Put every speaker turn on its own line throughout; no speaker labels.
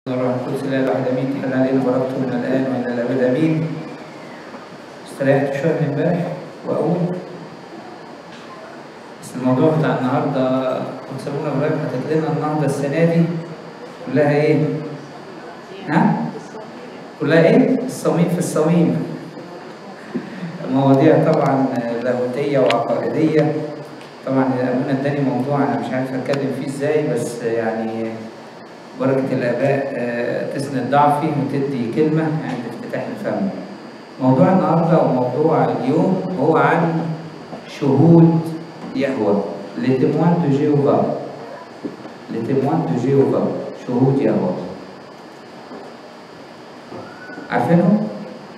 الروح القدس الاله الواحد امين تحل علينا بركته من الان والى الابد امين استريحت شويه من امبارح واقول بس الموضوع بتاع النهارده كنت سابونا ابراهيم حكت لنا النهارده السنه دي كلها ايه؟ ها؟ كلها ايه؟ الصميم في الصميم مواضيع طبعا لاهوتيه وعقائديه طبعا ابونا اداني موضوع انا مش عارف اتكلم فيه ازاي بس يعني بركة الآباء آه، تسند ضعفي وتدي كلمة عند افتتاح الفم. موضوع النهاردة وموضوع اليوم هو عن شهود يهوه لتيموان دو جيهوفا لتيموان دو جيهوفا شهود يهوه عارفينهم؟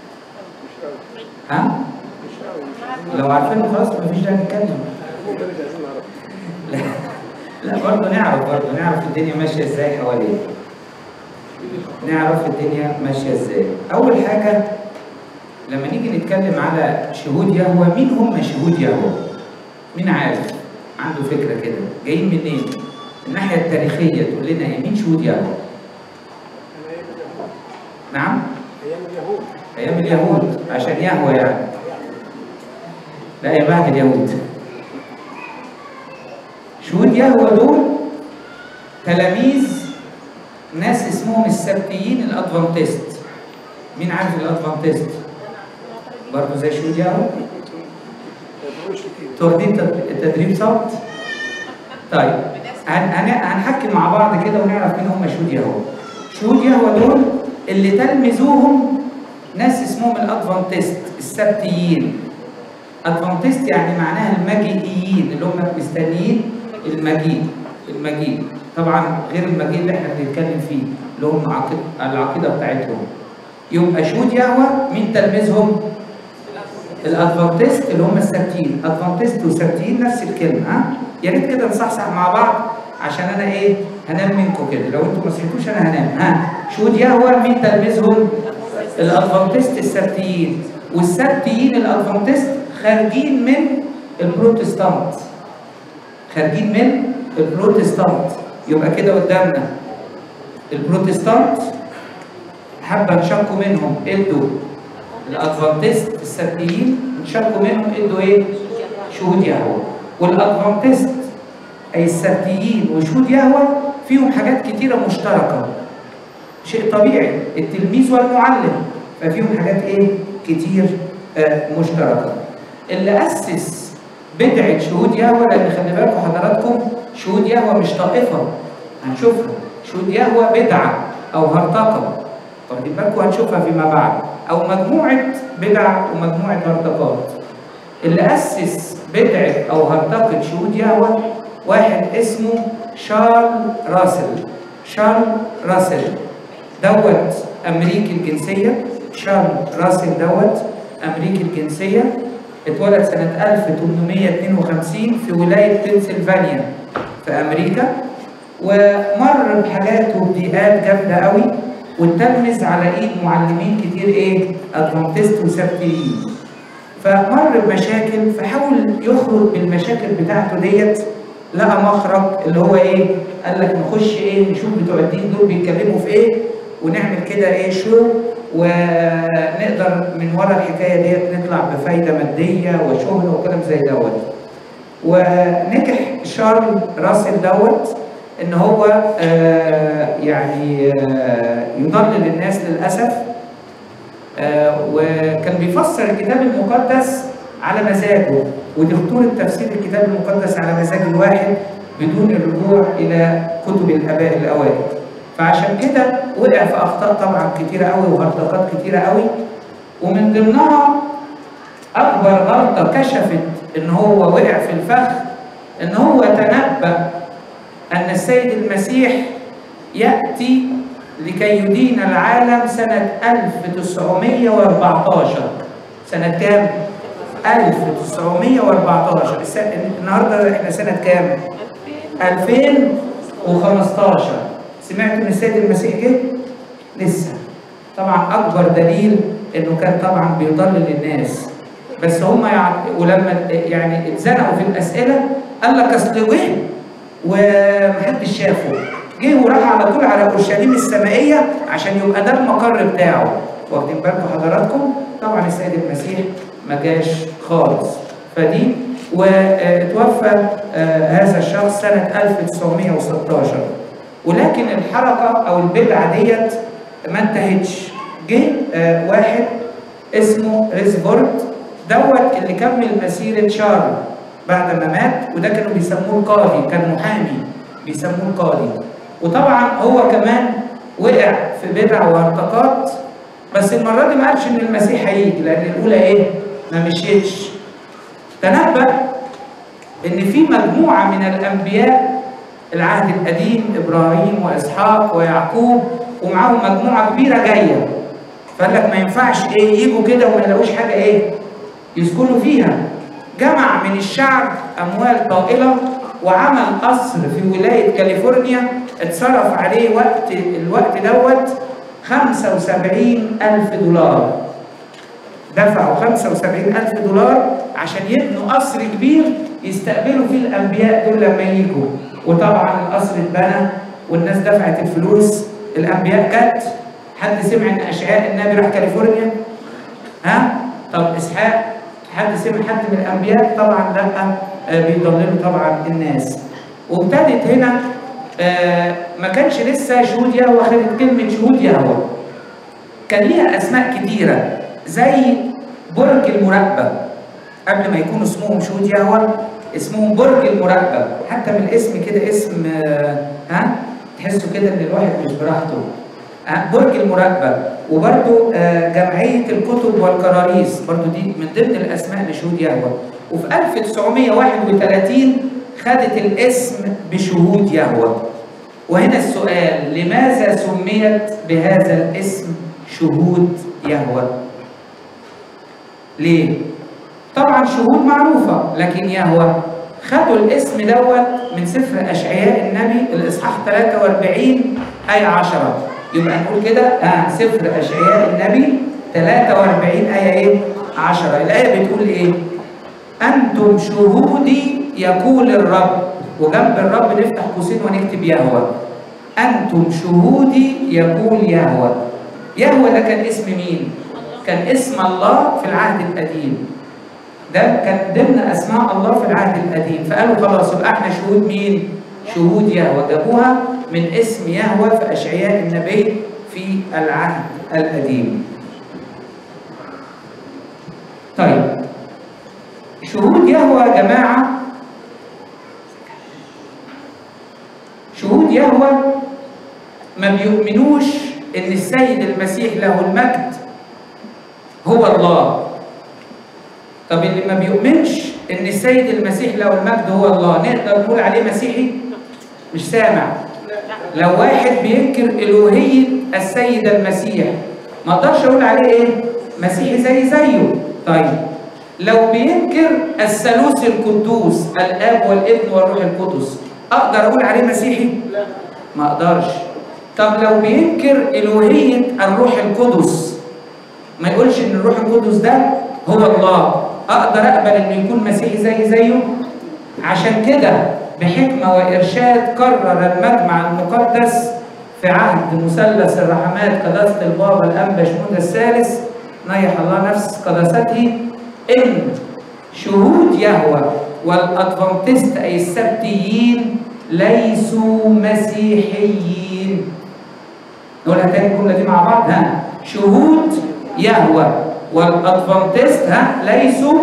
ها؟ لو عارفينهم خلاص مفيش داعي نتكلم. لا لا برضه نعرف برضه نعرف الدنيا ماشيه ازاي حوالينا نعرف الدنيا ماشيه ازاي اول حاجه لما نيجي نتكلم على شهود يهوه مين هم شهود يهوه مين عارف عنده فكره كده جايين منين الناحيه التاريخيه تقول لنا ايه مين شهود يهوه نعم
ايام اليهود
ايام اليهود عشان يهوه يعني لا يا بعد اليهود شهود يهوه دول تلاميذ ناس اسمهم السبتيين الادفانتست مين عارف الادفانتست برضه زي شهود يهوه واخدين تد- تدريب صوت طيب هن- هن- هنحكي مع بعض كده ونعرف مين هم شهود يهوه شهود يهوه دول اللي تلمذوهم ناس اسمهم الادفانتست السبتيين ادفانتست يعني معناها المجيئيين اللي هم مستنيين المجيء المجيء طبعا غير المجيء اللي احنا بنتكلم فيه اللي هم عقيد- العقيده بتاعتهم يبقى شهود يهوه مين تلميذهم؟ الادفانتست اللي هم السبتيين ادفانتست وسبتيين نفس الكلمه ها يا ريت كده نصحصح مع بعض عشان انا ايه هنام منكم كده لو انتم ما صحيتوش انا هنام ها شهود يهوه مين تلميذهم؟ الادفانتست السبتيين والسبتيين الادفانتست خارجين من البروتستانت خارجين من البروتستانت يبقى كده قدامنا البروتستانت حابه نشكوا منهم ادوا الادفانتست السبتيين نشكوا منهم ادوا ايه؟ شهود يهوه والادفانتست اي السبتيين وشهود يهوه فيهم حاجات كتيره مشتركه شيء طبيعي التلميذ والمعلم ففيهم حاجات ايه كتير آه مشتركه اللي اسس بدعه شهود يهوه لان خلي بالكم حضراتكم شهود يهوه مش طائفه هنشوفها شهود يهوه بدعه او هرطقه واخدين بالكم هنشوفها فيما بعد او مجموعه بدع ومجموعه هرطقات اللي اسس بدعه او هرطقه شهود يهوه واحد اسمه شارل راسل شارل راسل دوت امريكي الجنسيه شارل راسل دوت امريكي الجنسيه اتولد سنه 1852 في ولايه بنسلفانيا في امريكا ومر بحاجات وبديئات جامده قوي واتلمذ على ايد معلمين كتير ايه ادفانتست وسبتيين فمر بمشاكل فحاول يخرج بالمشاكل بتاعته ديت لقى مخرج اللي هو ايه قال لك نخش ايه نشوف بتوع الدين دول بيتكلموا في ايه ونعمل كده ايه شو ونقدر من ورا الحكايه ديت نطلع بفايده ماديه وشغل وكلام زي دوت ونجح شارل راسل دوت ان هو آه يعني آه يضلل الناس للاسف آه وكان بيفسر الكتاب المقدس على مزاجه ودي خطورة تفسير الكتاب المقدس على مزاج الواحد بدون الرجوع إلى كتب الآباء الأوائل فعشان كده وقع في أخطاء طبعا كتيرة قوي وهرطقات كتيرة قوي ومن ضمنها أكبر غلطة كشفت إن هو وقع في الفخ إن هو تنبأ أن السيد المسيح يأتي لكي يدين العالم سنة 1914 سنة كام؟ 1914 الس- النهارده احنا سنة كام؟ 2015 سمعت ان السيد المسيح جه؟ لسه طبعا اكبر دليل انه كان طبعا بيضلل الناس بس هم يع... ولما يعني اتزنقوا في الاسئله قال لك اصل جه ومحدش شافه جه وراح على طول على اورشليم السمائيه عشان يبقى ده المقر بتاعه واخدين بالكم حضراتكم طبعا السيد المسيح ما جاش خالص فدي وتوفى هذا الشخص سنه 1916 ولكن الحركه او البدعه ديت ما انتهتش جه واحد اسمه ريزفورد دوت اللي كمل مسيره شارل بعد ما مات وده كانوا بيسموه القاضي كان محامي بيسموه القاضي وطبعا هو كمان وقع في بدع وارتقاط بس المره دي ما قالش ان المسيح هيجي لان الاولى ايه؟ ما مشيتش تنبأ ان في مجموعه من الانبياء العهد القديم ابراهيم واسحاق ويعقوب ومعاهم مجموعه كبيره جايه فقال لك ما ينفعش ايه يجوا كده وما يلاقوش حاجه ايه يسكنوا فيها جمع من الشعب اموال طائله وعمل قصر في ولايه كاليفورنيا اتصرف عليه وقت الوقت دوت 75 ألف دولار دفعوا 75 ألف دولار عشان يبنوا قصر كبير يستقبلوا فيه الأنبياء دول لما يجوا وطبعا القصر اتبنى والناس دفعت الفلوس الأنبياء جت حد سمع إن أشعياء النبي راح كاليفورنيا؟ ها؟ طب إسحاق حد سمع حد من الأنبياء؟ طبعا لأ بيضللوا طبعا الناس وابتدت هنا آه ما كانش لسه شهود يهوى خدت كلمة شهود يهوى كان ليها أسماء كتيرة زي برج المراقبة قبل ما يكونوا اسمهم شهود يهوى اسمهم برج المراقبة حتى من الاسم كده اسم آه ها تحسوا كده ان الواحد مش براحته آه برج المراقبة وبرده آه جمعية الكتب والكراريس برضو دي من ضمن الأسماء لشهود يهوى وفي 1931 خدت الاسم بشهود يهوى وهنا السؤال لماذا سميت بهذا الاسم شهود يهوى ليه طبعا شهود معروفة لكن يهوى خدوا الاسم دوت من سفر أشعياء النبي الإصحاح 43 آية 10 يبقى نقول كده آه سفر أشعياء النبي 43 آية إيه؟ 10 الآية بتقول إيه؟ أنتم شهودي يقول الرب وجنب الرب نفتح قوسين ونكتب يهوى أنتم شهودي يقول يهوى يهوى ده كان اسم مين؟ كان اسم الله في العهد القديم ده كان ضمن أسماء الله في العهد القديم فقالوا خلاص يبقى احنا شهود مين؟ شهود يهوى جابوها من اسم يهوى في أشعياء النبي في العهد القديم طيب شهود يهوى يا جماعة شهود يهوى ما بيؤمنوش ان السيد المسيح له المجد هو الله طب اللي ما بيؤمنش ان السيد المسيح له المجد هو الله نقدر نقول عليه مسيحي مش سامع لو واحد بينكر الوهيه السيد المسيح ما اقدرش اقول عليه ايه مسيحي زي زيه طيب لو بينكر الثالوث القدوس الاب والابن والروح القدس اقدر اقول عليه مسيحي
لا
ما اقدرش طب لو بينكر الوهيه الروح القدس ما يقولش ان الروح القدس ده هو الله اقدر اقبل انه يكون مسيحي زي زيه عشان كده بحكمه وارشاد قرر المجمع المقدس في عهد مثلث الرحمات قداسه البابا الانبا شنودة الثالث نيح الله نفس قداسته ان شهود يهوى والادفنتست اي السبتيين ليسوا مسيحيين نقولها تاني الجمله دي مع بعض ها شهود يهوى والادفنتست ها ليسوا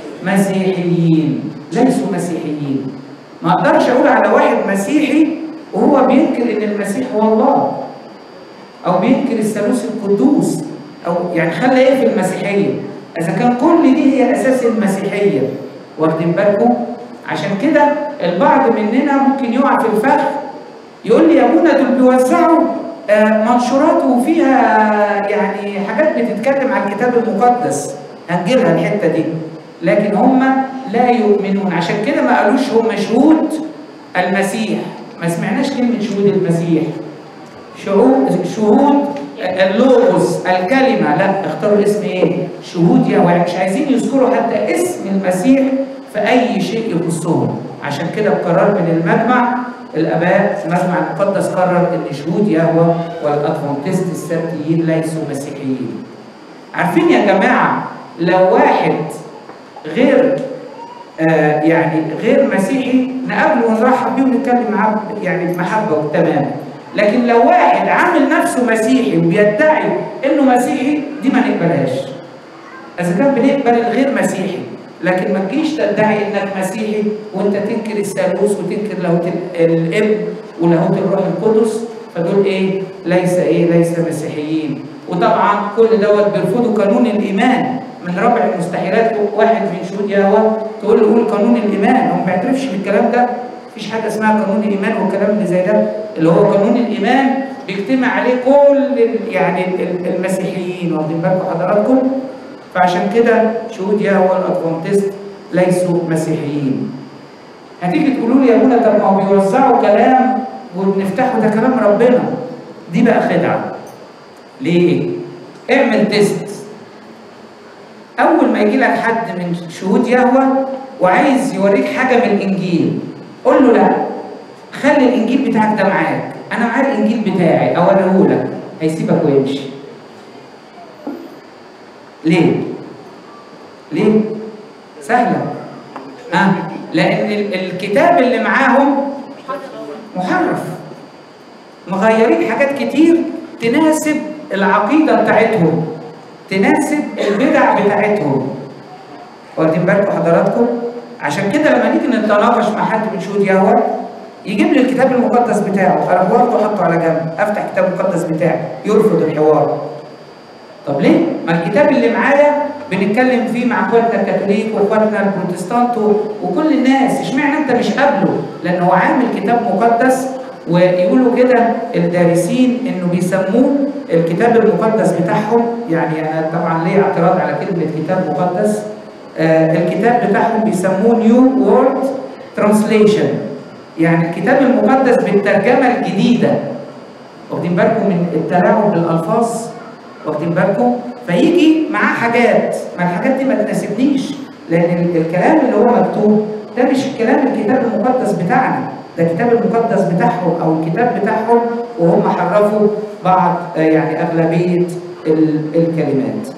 مسيحيين ليسوا مسيحيين ما اقدرش اقول على واحد مسيحي وهو بينكر ان المسيح هو الله او بينكر الثالوث القدوس او يعني خلى ايه في المسيحيه اذا كان كل دي هي اساس المسيحيه واخدين بالكم عشان كده البعض مننا ممكن يقع في الفخ يقول لي يا ابونا دول بيوزعوا آه، منشورات وفيها يعني حاجات بتتكلم عن الكتاب المقدس هنجيبها الحته دي لكن هم لا يؤمنون عشان كده ما قالوش هم شهود المسيح ما سمعناش كلمه شهود المسيح شهود شهود اللوغوس الكلمه لا اختاروا اسم ايه شهود يهوه مش عايزين يذكروا حتى اسم المسيح في اي شيء يخصهم عشان كده بقرار من المجمع الاباء المجمع المقدس قرر ان شهود يهوه والادفانتست السبتيين ليسوا مسيحيين عارفين يا جماعه لو واحد غير آه يعني غير مسيحي نقابله ونرحب بيه ونتكلم معاه يعني بمحبه وتمام لكن لو واحد عامل نفسه مسيحي وبيدعي انه مسيحي دي ما نقبلهاش اذا كان بنقبل الغير مسيحي لكن ما تجيش تدعي انك مسيحي وانت تنكر الثالوث وتنكر لاهوت الاب ولاهوت الروح القدس فدول ايه؟ ليس ايه؟ ليس مسيحيين وطبعا كل دوت بيرفضوا قانون الايمان من رابع المستحيلات واحد من شهود يهوه تقول له قول قانون الايمان هو ما بيعترفش بالكلام ده مفيش حاجه اسمها قانون الايمان والكلام اللي زي ده اللي هو قانون الايمان بيجتمع عليه كل يعني المسيحيين واخدين بالكم حضراتكم فعشان كده شهود يهوه الادفانتست ليسوا مسيحيين هتيجي تقولوا لي يا ابونا طب ما هو بيوزعوا كلام وبنفتحه ده كلام ربنا دي بقى خدعه ليه؟ اعمل تيست اول ما يجي لك حد من شهود يهوه وعايز يوريك حاجه من الانجيل قول له لا خلي الانجيل بتاعك ده معاك انا معايا الانجيل بتاعي اوريه لك هيسيبك ويمشي ليه ليه سهله ها آه. لان الكتاب اللي معاهم محرف مغيرين حاجات كتير تناسب العقيده بتاعتهم تناسب البدع بتاعتهم واخدين بالكم حضراتكم عشان كده لما نيجي نتناقش مع حد من شهود يهوه يجيب لي الكتاب المقدس بتاعه اروح واخده واحطه على جنب افتح الكتاب المقدس بتاعي يرفض الحوار طب ليه؟ ما الكتاب اللي معايا بنتكلم فيه مع اخواتنا الكاثوليك واخواتنا البروتستانت وكل الناس اشمعنى انت مش قابله؟ لان هو عامل كتاب مقدس ويقولوا كده الدارسين انه بيسموه الكتاب المقدس بتاعهم يعني انا طبعا ليه اعتراض على كلمه كتاب مقدس آه الكتاب بتاعهم بيسموه نيو وورد ترانسليشن يعني الكتاب المقدس بالترجمه الجديده واخدين بالكم من التلاعب بالالفاظ واخدين بالكم فيجي معاه حاجات ما الحاجات دي ما تناسبنيش لان الكلام اللي هو مكتوب ده مش الكلام الكتاب المقدس بتاعنا ده الكتاب المقدس بتاعهم او الكتاب بتاعهم وهم حرفوا بعض يعني اغلبيه الكلمات.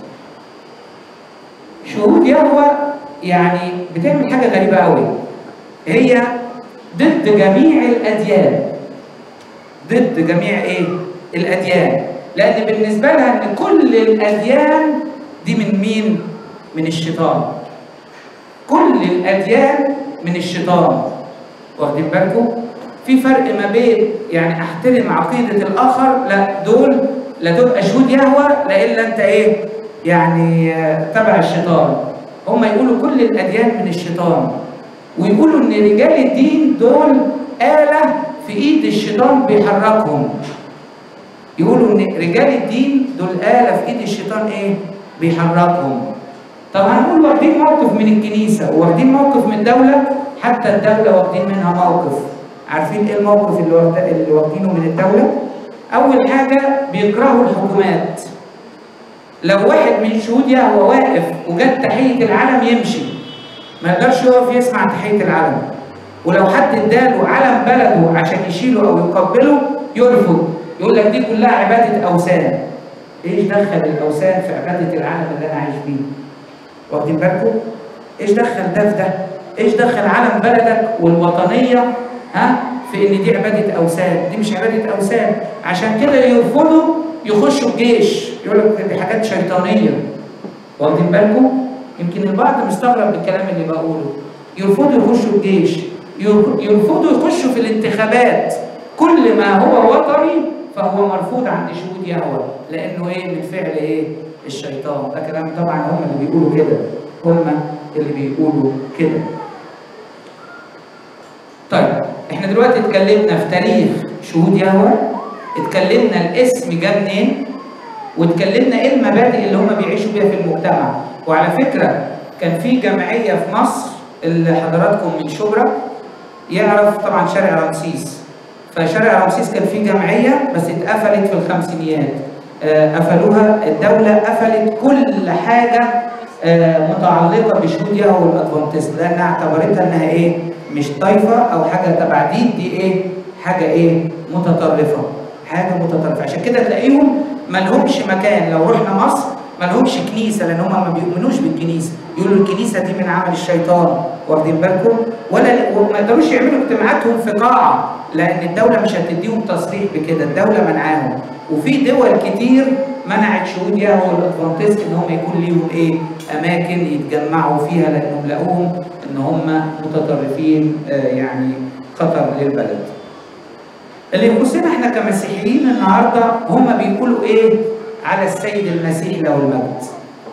شهود يهوه يعني بتعمل حاجه غريبه قوي هي ضد جميع الاديان ضد جميع ايه؟ الاديان لان بالنسبه لها ان كل الاديان دي من مين؟ من الشيطان. كل الاديان من الشيطان. واخدين بالكم؟ في فرق ما بين يعني احترم عقيده الاخر لا دول لا تبقى شهود يهوى لا الا انت ايه؟ يعني تبع الشيطان. هم يقولوا كل الاديان من الشيطان. ويقولوا ان رجال الدين دول آلة في ايد الشيطان بيحركهم. يقولوا ان رجال الدين دول آلة في ايد الشيطان ايه؟ بيحركهم. طب هنقول واخدين موقف من الكنيسة واخدين موقف من الدولة حتى الدولة واخدين منها موقف. عارفين ايه الموقف اللي واخد اللي واخدينه من الدولة؟ أول حاجة بيكرهوا الحكومات. لو واحد من شهود يهوى واقف وجت تحية العلم يمشي. ما يقدرش يقف يسمع تحية العلم. ولو حد اداله علم بلده عشان يشيله أو يقبله يرفض. يقول لك دي كلها عبادة أوثان. إيش دخل الأوثان في عبادة العالم اللي أنا عايش فيه؟ واخدين بالكم؟ إيش دخل ده في ده؟ إيش دخل علم بلدك والوطنية ها في إن دي عبادة أوثان؟ دي مش عبادة أوثان، عشان كده يرفضوا يخشوا الجيش، يقول لك دي حاجات شيطانية. واخدين بالكم؟ يمكن البعض مستغرب بالكلام اللي بقوله. يرفضوا يخشوا الجيش، يرفضوا يخشوا في الانتخابات. كل ما هو وطني فهو مرفوض عند شهود يهوه لانه ايه من فعل ايه الشيطان ده كلام طبعا هم اللي بيقولوا كده هم اللي بيقولوا كده طيب احنا دلوقتي اتكلمنا في تاريخ شهود يهوه اتكلمنا الاسم جه منين واتكلمنا ايه المبادئ اللي هم بيعيشوا بيها في المجتمع وعلى فكره كان في جمعيه في مصر اللي حضراتكم من شبرا يعرف طبعا شارع رمسيس فشارع رمسيس كان فيه جمعية بس اتقفلت في الخمسينيات آه قفلوها الدولة قفلت كل حاجة آه متعلقة بشهود يهوه والأدفانتست لأنها اعتبرتها إنها إيه مش طايفة أو حاجة تبع دين دي إيه حاجه ايه متطرفه حاجه متطرفه عشان كده تلاقيهم ما لهمش مكان لو رحنا مصر ما لهمش كنيسه لان هم ما بيؤمنوش بالكنيسه يقولوا الكنيسه دي من عمل الشيطان واخدين بالكم ولا وما يقدروش يعملوا اجتماعاتهم في قاعه لان الدوله مش هتديهم تصريح بكده الدوله منعاهم وفي دول كتير منعت شهود يهوه والادفانتست ان هم يكون ليهم ايه اماكن يتجمعوا فيها لانهم لقوهم ان هم متطرفين آه يعني خطر للبلد اللي يخصنا احنا كمسيحيين النهارده هم بيقولوا ايه على السيد المسيح له المجد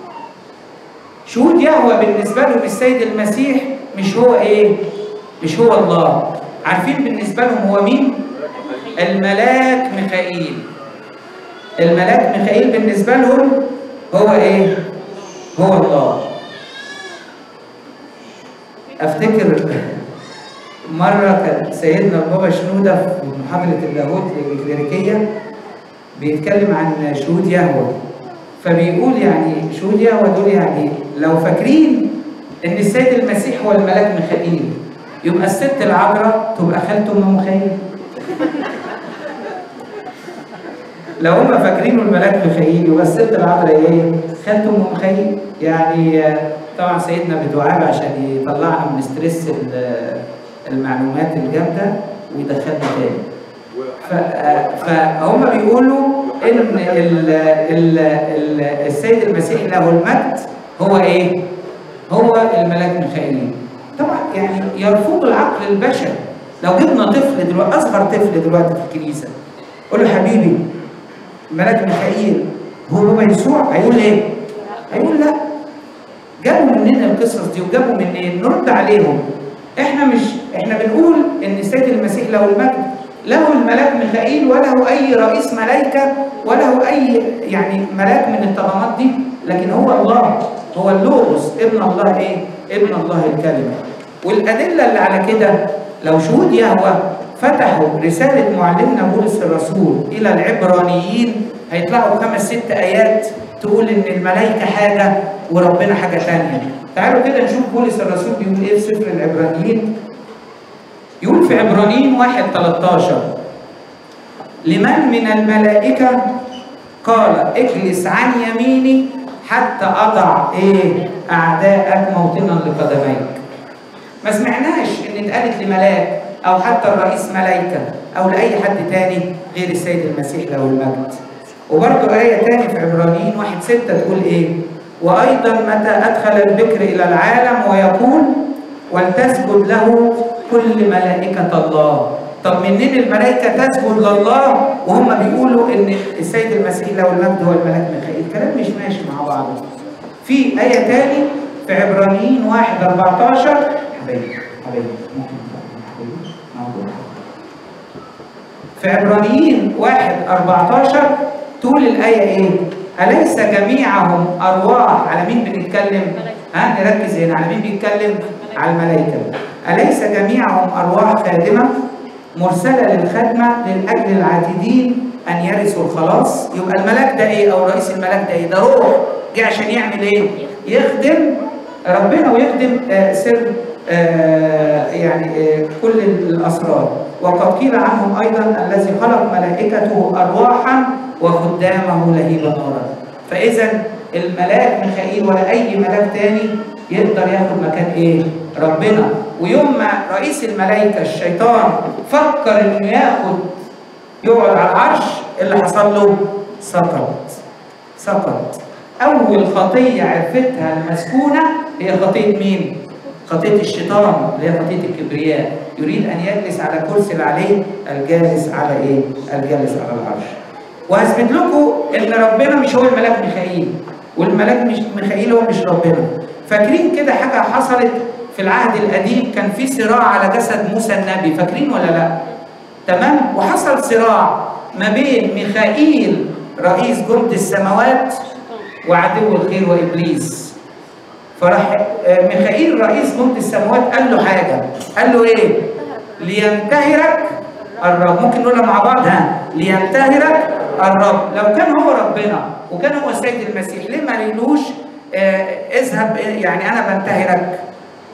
شهود يهوه بالنسبه لهم السيد المسيح مش هو ايه مش هو الله عارفين بالنسبه لهم هو مين الملاك ميخائيل الملاك ميخائيل بالنسبه لهم هو ايه هو الله افتكر مرة كان سيدنا البابا شنودة في محاضرة اللاهوت الكليريكية بيتكلم عن شهود يهوه فبيقول يعني شهود يهوه دول يعني لو فاكرين ان السيد المسيح هو الملاك ميخائيل يبقى الست العذراء تبقى خالته ام ميخائيل لو هم فاكرين الملاك ميخائيل يبقى الست العذراء ايه؟ خالته ام ميخائيل يعني طبعا سيدنا بدعاء عشان يطلعنا من ستريس المعلومات الجامده ويدخلنا تاني فهم بيقولوا ان ال ال ال السيد المسيح له المجد هو ايه؟ هو الملاك ميخائيل. طبعا يعني يرفض العقل البشري. لو جبنا طفل دلوقتي اصغر طفل دلوقتي في الكنيسه قول له حبيبي ملاك ميخائيل هو بابا يسوع هيقول ايه؟ هيقول لا. جابوا منين القصص دي وجابوا منين؟ نرد عليهم. احنا مش احنا بنقول ان السيد المسيح له المجد له الملاك ميخائيل وله اي رئيس ملائكه وله اي يعني ملاك من الطغمات دي لكن هو الله هو اللوغوس ابن الله ايه؟ ابن الله الكلمه والادله اللي على كده لو شهود يهوه فتحوا رساله معلمنا بولس الرسول الى العبرانيين هيطلعوا خمس ست ايات تقول ان الملائكه حاجه وربنا حاجه ثانيه تعالوا كده نشوف بولس الرسول بيقول ايه في سفر العبرانيين يقول في عبرانيين واحد 13 لمن من الملائكة قال اجلس عن يميني حتى أضع إيه أعداءك موطنا لقدميك ما سمعناش إن اتقالت لملاك أو حتى الرئيس ملائكة أو لأي حد تاني غير السيد المسيح له المجد وبرضه آية تاني في عبرانيين واحد ستة تقول إيه وأيضا متى أدخل البكر إلى العالم ويقول ولتسجد له كل ملائكة الله طب منين الملائكة تسجد لله وهم بيقولوا إن السيد المسيح له المجد هو الملاك ميخائيل الكلام مش ماشي مع بعض في آية تاني في عبرانيين 1 14 حبايبي حبايبي في عبرانيين 1 14 تقول الآية إيه؟ أليس جميعهم أرواح على مين بنتكلم؟ ها نركز هنا على مين بيتكلم؟ على الملائكة أليس جميعهم أرواح خادمة مرسلة للخدمة للأجل العاتدين أن يرثوا الخلاص يبقى الملاك ده إيه أو رئيس الملاك ده إيه ده روح جه عشان يعمل إيه يخدم ربنا ويخدم آه سر آه يعني آه كل الأسرار وقد قيل عنهم أيضا الذي خلق ملائكته أرواحا وخدامه لهيبا نارا فإذا الملاك ميخائيل ولا أي ملاك تاني يقدر ياخد مكان ايه؟ ربنا ويوم ما رئيس الملائكه الشيطان فكر انه ياخد يقعد على العرش اللي حصل له؟ سقط سقط اول خطيه عرفتها المسكونه هي خطيه مين؟ خطيه الشيطان اللي هي خطيه الكبرياء يريد ان يجلس على كرسي اللي عليه الجالس على ايه؟ الجالس على العرش وهثبت لكم ان ربنا مش هو الملاك ميخائيل والملاك مش ميخائيل هو مش ربنا فاكرين كده حاجة حصلت في العهد القديم كان في صراع على جسد موسى النبي فاكرين ولا لا؟ تمام؟ وحصل صراع ما بين ميخائيل رئيس جند السماوات وعدو الخير وإبليس فراح ميخائيل رئيس جند السماوات قال له حاجة قال له إيه؟ لينتهرك الرب ممكن نقولها مع بعض ها لينتهرك الرب لو كان هو ربنا وكان هو السيد المسيح ليه ما قالوش آه اذهب يعني انا بنتهرك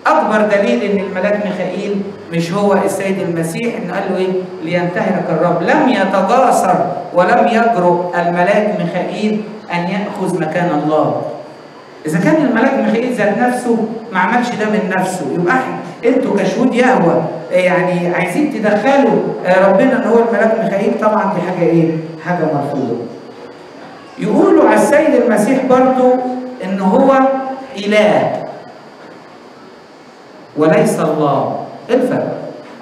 اكبر دليل ان الملاك ميخائيل مش هو السيد المسيح ان قال له ايه لينتهرك الرب لم يتجاسر ولم يجرؤ الملاك ميخائيل ان ياخذ مكان الله اذا كان الملاك ميخائيل ذات نفسه ما عملش ده من نفسه يبقى احنا انتوا كشهود يهوى يعني عايزين تدخلوا ربنا ان هو الملاك ميخائيل طبعا دي حاجه ايه حاجه مرفوضه يقولوا على السيد المسيح برضو ان هو اله وليس الله ايه الفرق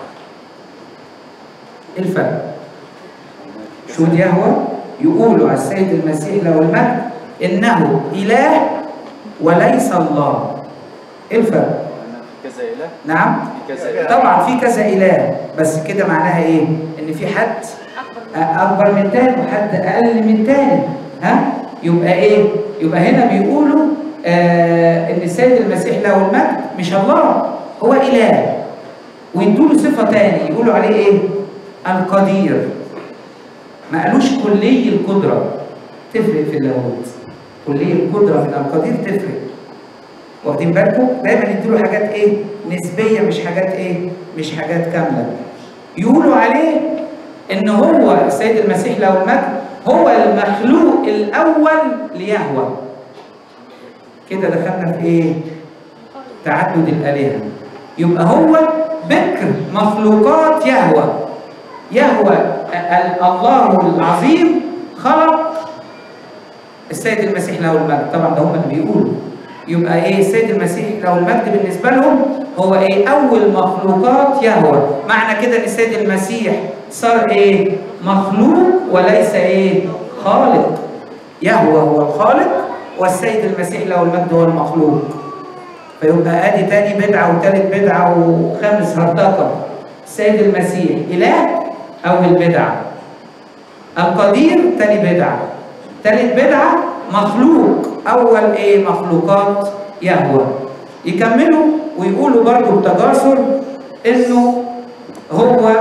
ايه الفرق شهود يهوى يقولوا على السيد المسيح له المجد انه اله وليس الله ايه الفرق
كذا اله
نعم
في كذا اله
طبعا في كذا اله بس كده معناها ايه ان في حد اكبر من التاني وحد اقل من التاني ها يبقى ايه يبقى هنا بيقولوا آه ان السيد المسيح له المجد مش الله هو اله ويدوا له صفه تاني يقولوا عليه ايه القدير ما قالوش كلي القدره تفرق في اللاهوت كلي القدره من القدير تفرق واخدين بالكم دايما يدوا له حاجات ايه نسبيه مش حاجات ايه مش حاجات كامله يقولوا عليه ان هو السيد المسيح له المجد هو المخلوق الاول ليهوى كده دخلنا في ايه تعدد الالهه يبقى هو بكر مخلوقات يهوى يهوى ال- الله العظيم خلق السيد المسيح له المجد طبعا ده هم اللي بيقولوا يبقى ايه السيد المسيح له المجد بالنسبه لهم هو ايه اول مخلوقات يهوى معنى كده ان السيد المسيح صار ايه مخلوق وليس ايه خالق يهوى هو الخالق والسيد المسيح له المجد هو المخلوق فيبقى ادي تاني بدعه وتالت بدعه وخامس هرطقه السيد المسيح اله اول بدعه القدير تاني بدعه تالت بدعه مخلوق اول ايه مخلوقات يهوى يكملوا ويقولوا برضو بتجاسر انه هو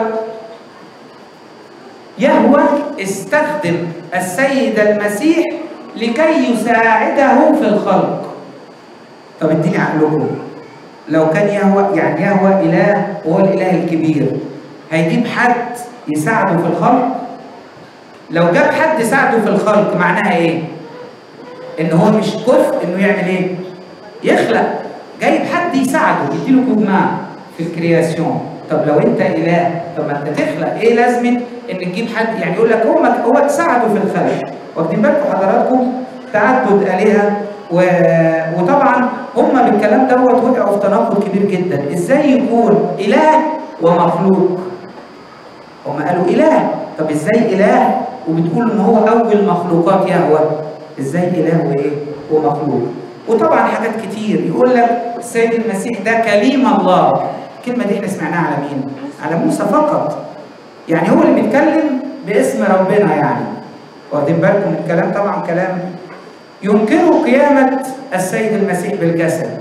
يهوى استخدم السيد المسيح لكي يساعده في الخلق طب اديني عقلكم لو كان يهوى يعني يهوى اله وهو الاله الكبير هيجيب حد يساعده في الخلق لو جاب حد يساعده في الخلق معناها ايه ان هو مش كفء انه يعمل ايه يخلق جايب حد يساعده يديله كوجمان في الكرياسيون طب لو انت اله طب ما انت تخلق ايه لازمه ان تجيب حد يعني يقول لك هو هو تساعده في الخلق واخدين بالكم حضراتكم تعدد الهه و... وطبعا هم بالكلام دوت وقعوا في تناقض كبير جدا ازاي يكون اله ومخلوق هم قالوا اله طب ازاي اله وبتقول ان هو اول مخلوقات يهوى ازاي اله وايه ومخلوق وطبعا حاجات كتير يقول لك السيد المسيح ده كليم الله الكلمه دي احنا سمعناها على مين على موسى فقط يعني هو اللي بيتكلم باسم ربنا يعني واخدين بالكم الكلام طبعا كلام ينكروا قيامة السيد المسيح بالجسد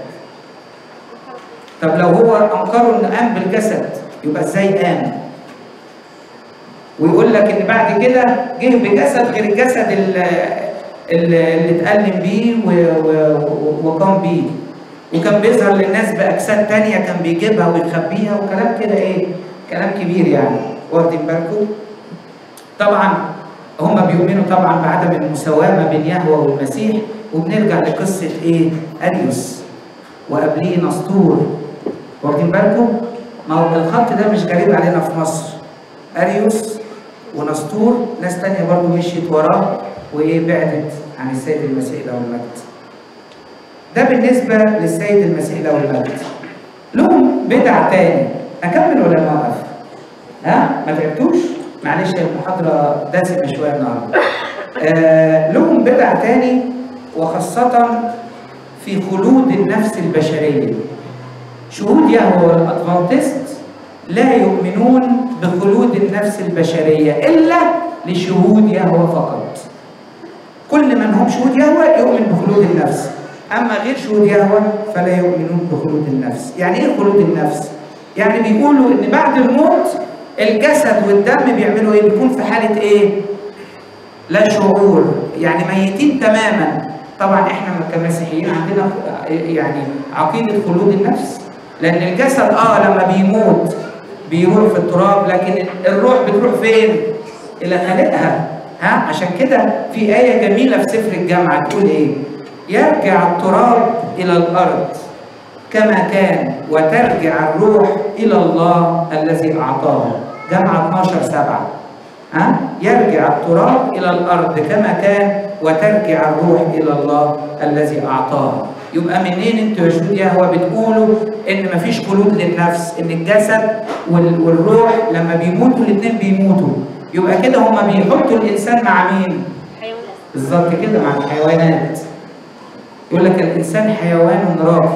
طب لو هو أنكروا إنه قام بالجسد يبقى إزاي قام؟ ويقول لك إن بعد كده جه بجسد غير الجسد اللي, اللي اتألم بيه و- و- وقام بيه وكان بيظهر للناس بأجساد تانية كان بيجيبها ويخبيها وكلام كده إيه؟ كلام كبير يعني واخدين بالكم؟ طبعا هم بيؤمنوا طبعا بعدم المساواة ما بين يهوه والمسيح وبنرجع لقصة ايه؟ أريوس وقبليه نسطور واخدين بالكم؟ ما هو الخط ده مش غريب علينا في مصر أريوس ونسطور ناس تانية برضو مشيت وراه وايه بعدت عن السيد المسيح له المجد. ده بالنسبة للسيد المسيح له المجد. لهم بدع تاني أكمل ولا نوقف؟ ها؟ ما تعبتوش؟ معلش المحاضرة دسمة شوية النهاردة. آه لهم بدع تاني وخاصة في خلود النفس البشرية. شهود يهوه والأدفانتست لا يؤمنون بخلود النفس البشرية إلا لشهود يهوه فقط. كل من هم شهود يهوه يؤمن بخلود النفس. أما غير شهود يهوه فلا يؤمنون بخلود النفس. يعني إيه خلود النفس؟ يعني بيقولوا إن بعد الموت الجسد والدم بيعملوا ايه؟ بيكون في حالة ايه؟ لا شعور، يعني ميتين تماما. طبعا احنا كمسيحيين عندنا يعني عقيدة خلود النفس. لان الجسد اه لما بيموت بيروح في التراب لكن الروح بتروح فين الى خالقها ها عشان كده في ايه جميله في سفر الجامعه تقول ايه يرجع التراب الى الارض كما كان وترجع الروح الى الله الذي اعطاه جامعه 12 7 ها يرجع التراب الى الارض كما كان وترجع الروح الى الله الذي اعطاه يبقى منين انتوا يا شهود يهوى بتقولوا ان مفيش خلود للنفس ان الجسد وال- والروح لما بيموتوا الاثنين بيموتوا يبقى كده هما بيحطوا الانسان مع مين
حيوانات
بالظبط كده مع الحيوانات يقول لك الانسان حيوان راقي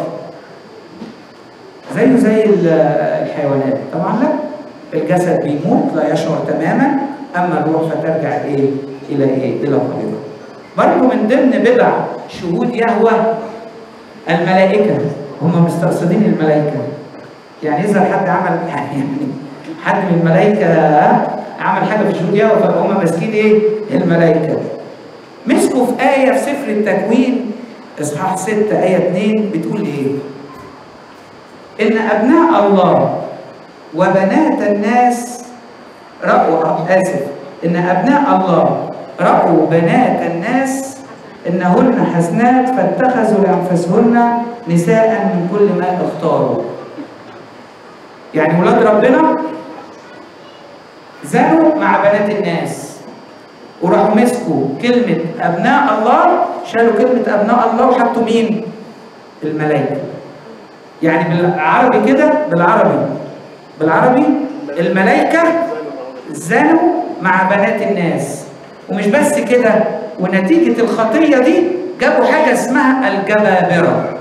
زيه زي ال- الحيوانات طبعا لا الجسد بيموت لا يشعر تماما اما الروح فترجع ايه الى ايه الى خالقها برضه من ضمن بدع شهود يهوى الملائكه هم مستقصدين الملائكه يعني اذا حد عمل يعني حد من الملائكه عمل حاجه في شهود يهوى فهم ماسكين ايه الملائكه مسكوا في آية في سفر التكوين إصحاح 6 آية 2 بتقول إيه؟ إن أبناء الله وبنات الناس رأوا آسف إن أبناء الله رأوا بنات الناس إنهن حسنات فاتخذوا لأنفسهن نساء من كل ما اختاروا. يعني ولاد ربنا زنوا مع بنات الناس وراحوا مسكوا كلمة أبناء الله شالوا كلمة أبناء الله وحطوا مين؟ الملائكة. يعني بالعربي كده بالعربي بالعربي الملائكة زنوا مع بنات الناس ومش بس كده ونتيجة الخطية دي جابوا حاجة اسمها الجبابرة.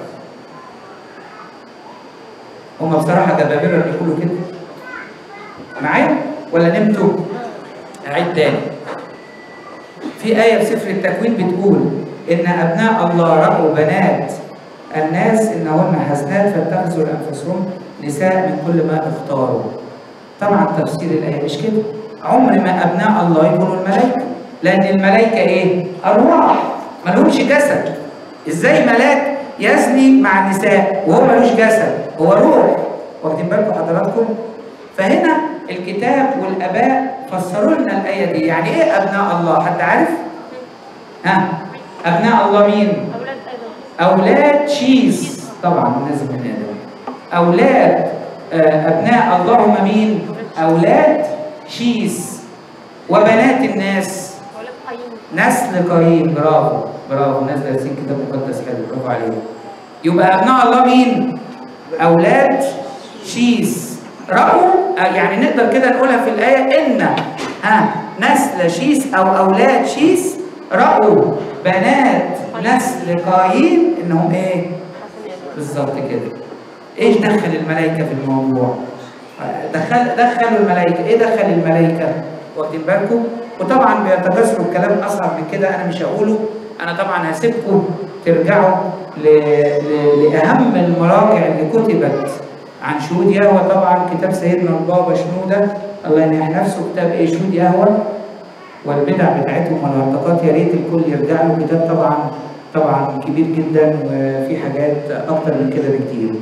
هم بصراحة جبابرة اللي يقولوا كده. معايا؟ ولا نمتوا؟ أعيد تاني. في آية في سفر التكوين بتقول إن أبناء الله رأوا بنات الناس إنهن حسنات فاتخذوا لأنفسهم نساء من كل ما اختاروا. طبعا تفسير الآية مش كده. عمر ما أبناء الله يكونوا الملائكة. لأن الملائكة إيه؟ أرواح ملهمش جسد. إزاي ملاك يزني مع النساء وهو ملوش جسد؟ هو روح. واخدين بالكم حضراتكم؟ فهنا الكتاب والآباء فسروا لنا الآية دي، يعني إيه أبناء الله؟ حد عارف؟ ها؟ أبناء الله مين؟
أولاد آدم
أولاد شيس طبعا نازل من آدم أولاد آه، أبناء الله هم مين؟ أولاد شيس وبنات الناس
أولاد قايين
نسل قايين برافو برافو ناس دارسين كتاب مقدس حلو برافو عليهم يبقى أبناء الله مين؟ أولاد شيس رأوا آه، يعني نقدر كده نقولها في الآية إن ها نسل شيس أو أولاد شيس رأوا بنات نسل قايين إنهم إيه؟
حسنات
بالظبط كده ايش دخل الملائكه في الموضوع دخل دخلوا الملائكه ايه دخل الملائكه واخدين بالكم وطبعا بيتكاثروا الكلام اصعب من كده انا مش هقوله انا طبعا هسيبكم ترجعوا ل... ل... لاهم المراجع اللي كتبت عن شهود يهوى طبعا كتاب سيدنا البابا شنوده الله ينيح نفسه كتاب ايه شهود يهوى والبدع بتاعتهم والهرطقات يا ريت الكل يرجع له كتاب طبعا طبعا كبير جدا وفي حاجات اكتر من كده بكتير.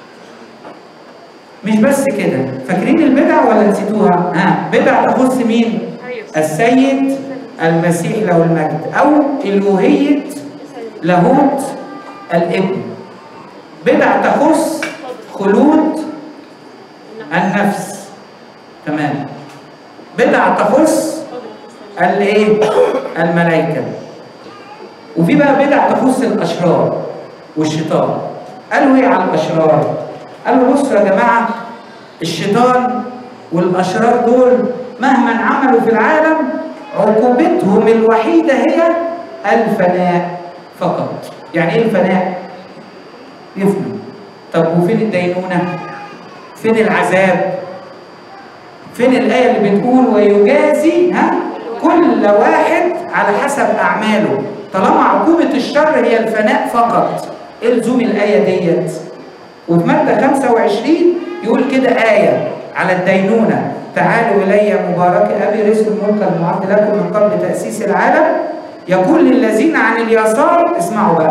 مش بس كده فاكرين البدع ولا نسيتوها؟ ها بدع تخص مين؟
أيوة
السيد المسيح له المجد او الوهيه لاهوت الابن. بدع تخص خلود النفس تمام بدع تخص الايه الملائكه وفي بقى بدع تخص الاشرار والشيطان قالوا ايه على الاشرار قالوا بصوا يا جماعه الشيطان والاشرار دول مهما عملوا في العالم عقوبتهم الوحيده هي الفناء فقط يعني ايه الفناء يفنوا طب وفين الدينونه فين العذاب فين الآية اللي بتقول ويجازي ها كل واحد على حسب أعماله طالما عقوبة الشر هي الفناء فقط الزم الآية ديت وفي مادة 25 يقول كده آية على الدينونة تعالوا إلي مبارك أبي رزق الملك المعد لكم من قبل تأسيس العالم يقول للذين عن اليسار اسمعوا بقى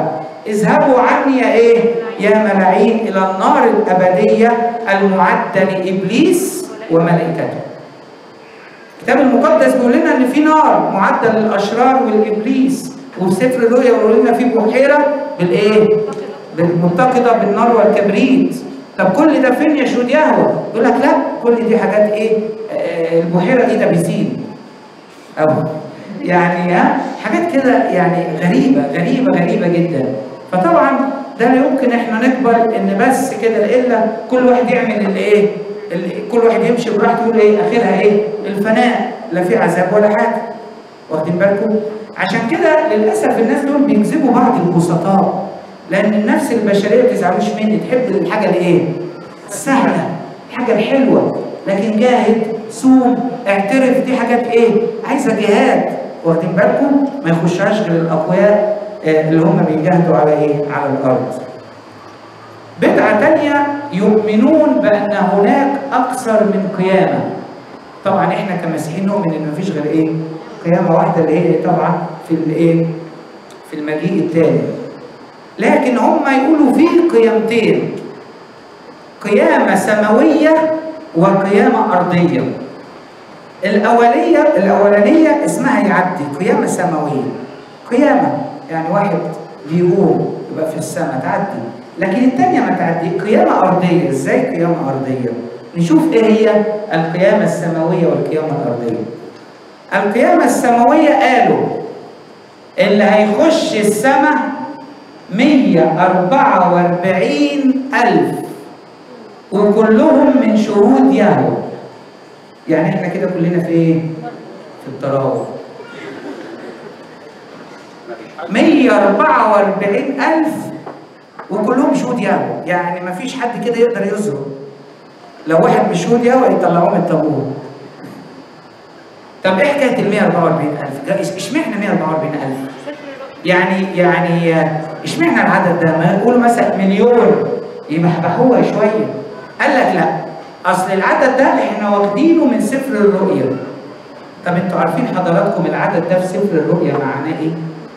اذهبوا عني يا ايه يا ملاعين الى النار الابديه المعده لابليس وملائكته الكتاب المقدس بيقول لنا ان في نار معده للاشرار والابليس وفي سفر الرؤيا بيقول لنا في بحيره بالايه بالمتقده بالنار والكبريت طب كل ده فين يا شهود يهوى يقول لك لا كل دي حاجات ايه آه، البحيره دي ده بيسين أو يعني ها حاجات كده يعني غريبة غريبة غريبة جدا فطبعا ده لا يمكن احنا نقبل ان بس كده الا كل واحد يعمل اللي ايه اللي كل واحد يمشي براحته يقول ايه اخرها ايه الفناء لا في عذاب ولا حاجة واخدين بالكم عشان كده للاسف الناس دول بيجذبوا بعض البسطاء لان النفس البشريه ما تزعلوش مني تحب الحاجه الايه السهله الحاجه الحلوه لكن جاهد صوم اعترف دي حاجات ايه عايزه جهاد واخدين بالكم ما يخشهاش غير الاقوياء آه، اللي هم بيجاهدوا على ايه على الارض بدعه تانية يؤمنون بان هناك اكثر من قيامه طبعا احنا كمسيحيين نؤمن ان مفيش غير ايه قيامه واحده اللي هي طبعا في الايه في المجيء التاني لكن هم يقولوا في قيامتين قيامة سماوية وقيامة أرضية الأولية الأولانية اسمها يعدي قيامة سماوية قيامة يعني واحد بيقوم يبقى في السماء تعدي لكن الثانية ما تعدي قيامة أرضية إزاي قيامة أرضية نشوف إيه هي القيامة السماوية والقيامة الأرضية القيامة السماوية قالوا اللي هيخش السماء 144 ألف وكلهم من شهود يهوه يعني احنا كده كلنا في ايه؟ في التراوح 144 ألف وكلهم شهود يهوه يعني ما فيش حد كده يقدر يظهر لو واحد مش شهود يهوه يطلعوه من الطابور طب ايه حكايه ال 144 ألف؟ اشمعنى 144 ألف؟
سفر الرؤيا
يعني يعني اشمعنى العدد ده؟ ما يقولوا مثلا مليون يبحبحوها شويه. قال لك لا اصل العدد ده احنا واخدينه من سفر الرؤيا. طب انتوا عارفين حضراتكم العدد ده في سفر الرؤيا معناه ايه؟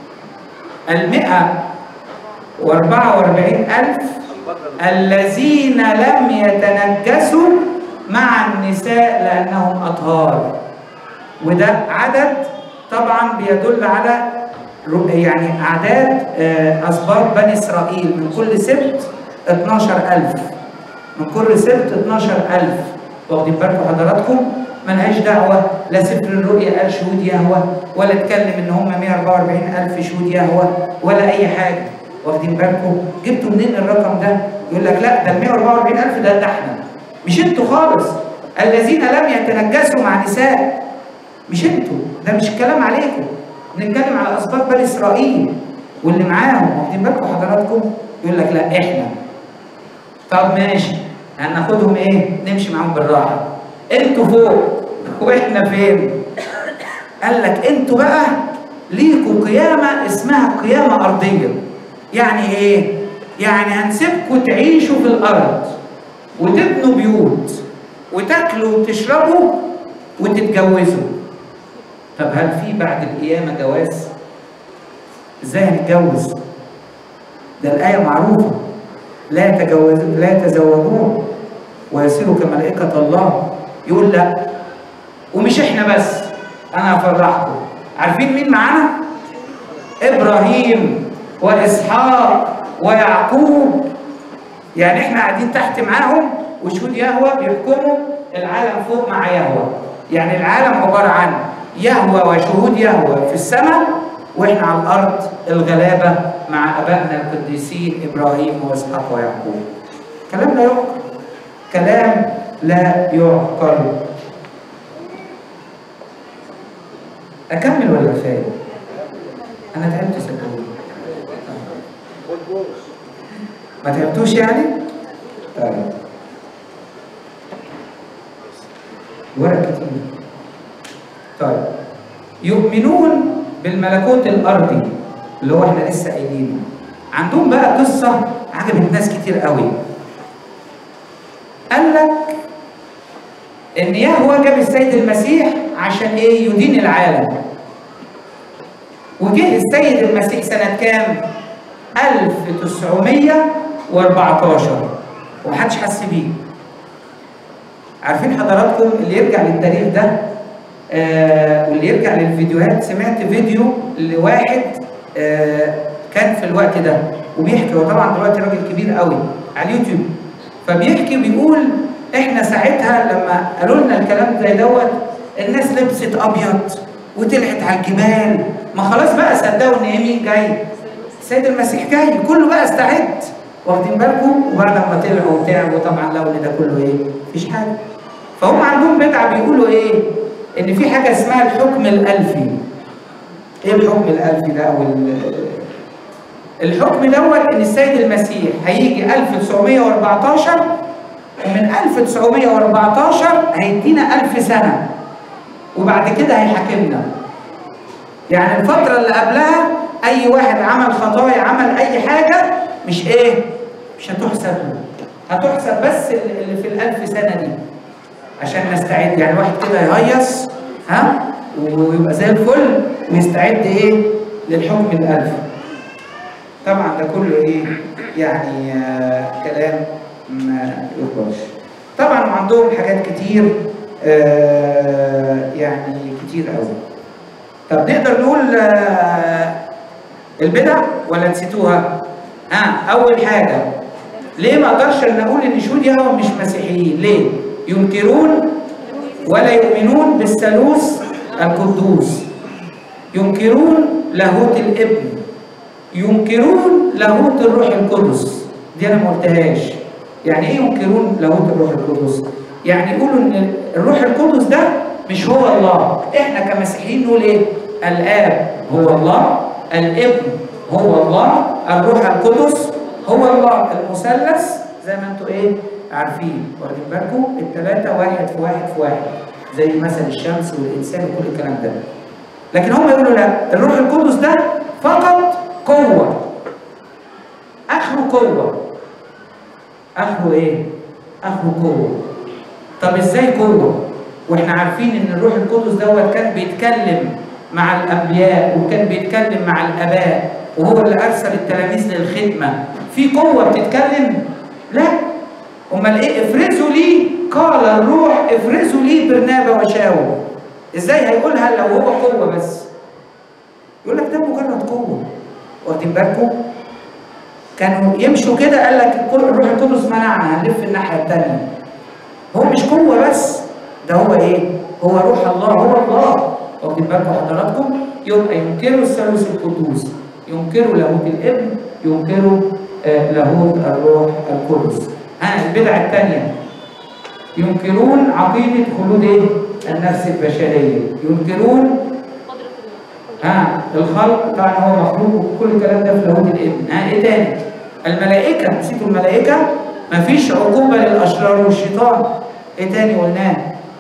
المئة واربعة واربعين ألف الذين لم يتنجسوا مع النساء لأنهم أطهار وده عدد طبعا بيدل على رو- يعني أعداد آه، أسباط بني إسرائيل من كل سبت 12000 من كل سبت 12000 واخدين بالكم حضراتكم ملهاش دعوة لا سفر الرؤيا قال شهود يهوه ولا اتكلم ان هم 144 ألف شهود يهوه ولا أي حاجة واخدين بالكم جبتوا منين الرقم ده؟ يقول لك لا ده ال 144 ألف ده ده احنا مش انتوا خالص الذين لم يتنجسوا مع نساء مش انتوا ده مش الكلام عليكم بنتكلم على اسباط بني اسرائيل واللي معاهم واخدين بالكم حضراتكم يقول لك لا احنا طب ماشي هناخدهم ايه نمشي معاهم بالراحه انتوا فوق واحنا فين قال لك انتوا بقى ليكوا قيامه اسمها قيامه ارضيه يعني ايه يعني هنسيبكم تعيشوا في الارض وتبنوا بيوت وتاكلوا وتشربوا وتتجوزوا طب هل في بعد القيامة جواز؟ ازاي هنتجوز؟ ده الآية معروفة لا تجوز لا تزوجون ويصيروا كملائكة الله يقول لا ومش احنا بس انا هفرحكم عارفين مين معانا؟ ابراهيم واسحاق ويعقوب يعني احنا قاعدين تحت معاهم وشهود يهوه بيحكموا العالم فوق مع يهوه يعني العالم عباره عن يهوه وشهود يهوه في السماء واحنا على الارض الغلابه مع ابائنا القديسين ابراهيم واسحاق ويعقوب كلام لا يعقل كلام لا يعقل اكمل ولا كفايه انا تعبت صدقوني ما تعبتوش يعني طيب ورق كتير طيب يؤمنون بالملكوت الارضي اللي هو احنا لسه قايلينه عندهم بقى قصه عجبت ناس كتير قوي قال لك ان يهوه جاب السيد المسيح عشان ايه يدين العالم وجه السيد المسيح سنه كام 1914 ومحدش حس بيه عارفين حضراتكم اللي يرجع للتاريخ ده آه واللي يرجع للفيديوهات سمعت فيديو لواحد آه كان في الوقت ده وبيحكي هو طبعا دلوقتي راجل كبير قوي على اليوتيوب فبيحكي بيقول احنا ساعتها لما قالوا لنا الكلام زي دوت الناس لبست ابيض وطلعت على الجبال ما خلاص بقى صدقوا ان مين جاي السيد المسيح جاي كله بقى استعد واخدين بالكم وبعد ما طلعوا وتعبوا طبعا لقوا ان ده كله ايه؟ مفيش حاجه فهم عندهم بدعه بيقولوا ايه؟ ان في حاجه اسمها الحكم الالفي ايه الحكم الالفي ده او الحكم دوت ان السيد المسيح هيجي 1914 ومن 1914 هيدينا 1000 سنه وبعد كده هيحاكمنا يعني الفتره اللي قبلها اي واحد عمل خطايا عمل اي حاجه مش ايه مش هتحسب له هتحسب بس اللي في الألف سنة دي عشان نستعد يعني واحد كده يهيص ها ويبقى زي الفل ويستعد ايه للحكم الألف طبعا ده كله ايه يعني آه كلام ما يقدرش طبعا عندهم حاجات كتير آه يعني كتير قوي طب نقدر نقول آه البدع ولا نسيتوها؟ ها اول حاجه ليه ما اقدرش ان اقول ان شهود يهوه مش مسيحيين ليه ينكرون ولا يؤمنون بالثالوث القدوس ينكرون لاهوت الابن ينكرون لاهوت الروح القدس دي انا ما قلتهاش يعني ايه ينكرون لاهوت الروح القدس يعني يقولوا ان الروح القدس ده مش هو الله احنا كمسيحيين نقول ايه الاب هو الله الابن هو الله الروح القدس هو الله المثلث زي ما انتم ايه عارفين واخدين بالكم الثلاثه واحد في واحد في واحد زي مثل الشمس والانسان وكل الكلام ده لكن هم يقولوا لا الروح القدس ده فقط قوه اخره قوه اخره ايه اخره قوه طب ازاي قوه واحنا عارفين ان الروح القدس دوت كان بيتكلم مع الانبياء وكان بيتكلم مع الاباء وهو اللي ارسل التلاميذ للخدمه في قوه بتتكلم لا امال ايه افرزوا لي قال الروح افرزوا لي برنابا وشاو ازاي هيقولها لو هو قوه بس يقول لك ده مجرد قوه واخدين بالكم كانوا يمشوا كده قال لك الروح القدس منعنا هنلف الناحيه الثانيه هو مش قوه بس ده هو ايه هو روح الله هو الله واخدين بالكم حضراتكم يبقى ينكروا الثالوث القدوس ينكروا لاهوت الابن ينكروا آه لاهوت الروح القدس ها البدعه الثانيه ينكرون عقيده خلود ايه النفس البشريه ينكرون ها الخلق طبعا هو مخلوق وكل الكلام ده في لاهوت الابن ها ايه تاني الملائكه نسيتوا الملائكه مفيش عقوبه للاشرار والشيطان ايه تاني قلناه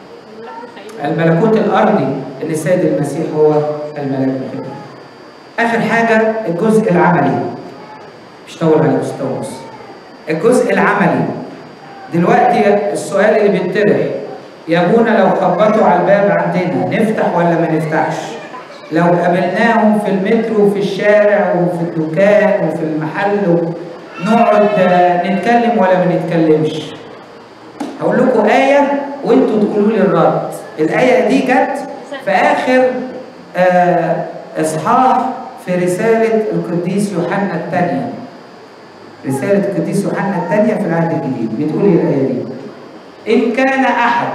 الملكوت الارضي ان السيد المسيح هو الملك الخير اخر حاجه الجزء العملي مش طول على مستوى الجزء العملي دلوقتي السؤال اللي بيطرح يا ابونا لو خبطوا على الباب عندنا نفتح ولا ما نفتحش لو قابلناهم في المترو وفي الشارع وفي الدكان وفي المحل نقعد نتكلم ولا ما نتكلمش هقول لكم آية وانتوا تقولوا لي الرد الآية دي جت في آخر آه إصحاح في رسالة القديس يوحنا الثانية رسالة القديس يوحنا الثانية في العهد الجديد بتقول ايه الآية دي؟ إن كان أحد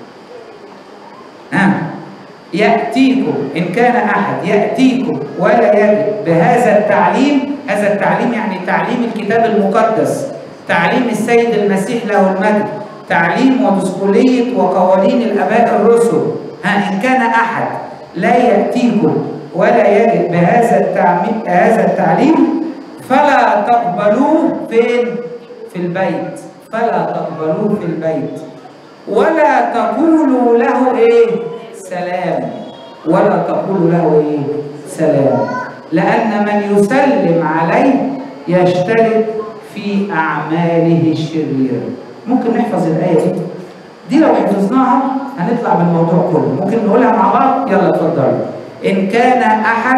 ها يأتيكم إن كان أحد يأتيكم ولا يجد بهذا التعليم هذا التعليم يعني تعليم الكتاب المقدس تعليم السيد المسيح له المجد تعليم ودسقلية وقوانين الآباء الرسل ها إن كان أحد لا يأتيكم ولا يجد بهذا التعليم هذا التعليم فلا تقبلوه فين؟ في البيت فلا تقبلوه في البيت ولا تقولوا له ايه؟ سلام ولا تقولوا له ايه؟ سلام لأن من يسلم عليه يشترك في أعماله الشريرة ممكن نحفظ الآية دي دي لو حفظناها هنطلع من الموضوع كله ممكن نقولها مع بعض يلا اتفضلوا إن كان أحد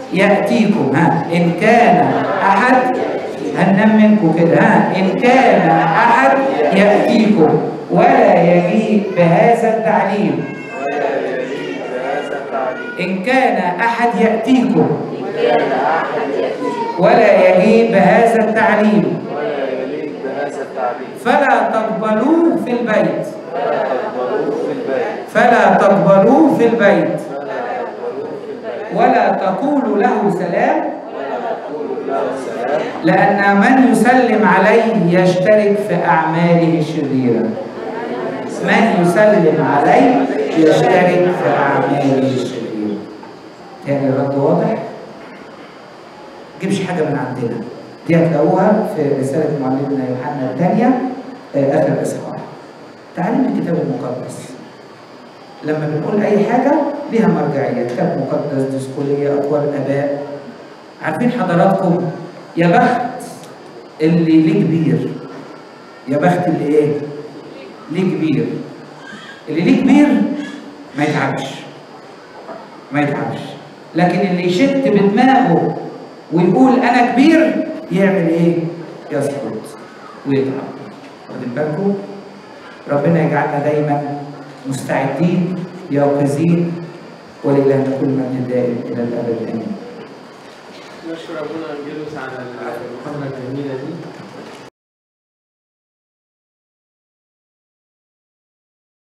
يأتيكم ها إن كان أحد هننام منكم كده ها إن كان أحد يأتيكم ولا يجيء بهذا التعليم
ولا يليق بهذا التعليم
إن كان أحد يأتيكم
كان أحد يأتي
ولا يجيء بهذا التعليم
ولا يليق بهذا التعليم
فلا تقبلوه في البيت
فلا تقبلوه في البيت
فلا تقبلوه في البيت
فلا تقبلوه في البيت
ولا تقولوا له سلام
ولا تقولوا له سلام
لأن من يسلم عليه يشترك في أعماله الشريرة من يسلم عليه يشترك في أعماله الشريرة تاني الرد واضح؟ جيبش حاجة من عندنا دي هتلاقوها في رسالة معلمنا يوحنا الثانية آه، آخر إصحاح تعليم الكتاب المقدس لما بنقول أي حاجة ليها مرجعية كتاب مقدس ديسكولية أقوال آباء عارفين حضراتكم يا بخت اللي ليه كبير يا بخت اللي ايه؟ ليه كبير اللي ليه كبير ما يتعبش ما يتعبش لكن اللي يشت بدماغه ويقول انا كبير يعمل ايه؟ يسقط ويتعب واخدين بالكم؟ ربنا يجعلنا دايما مستعدين يقظين ولإلهنا كل من دائم الى الابد امين
نشكر ابونا انجيلوس على المحاضره الجميله دي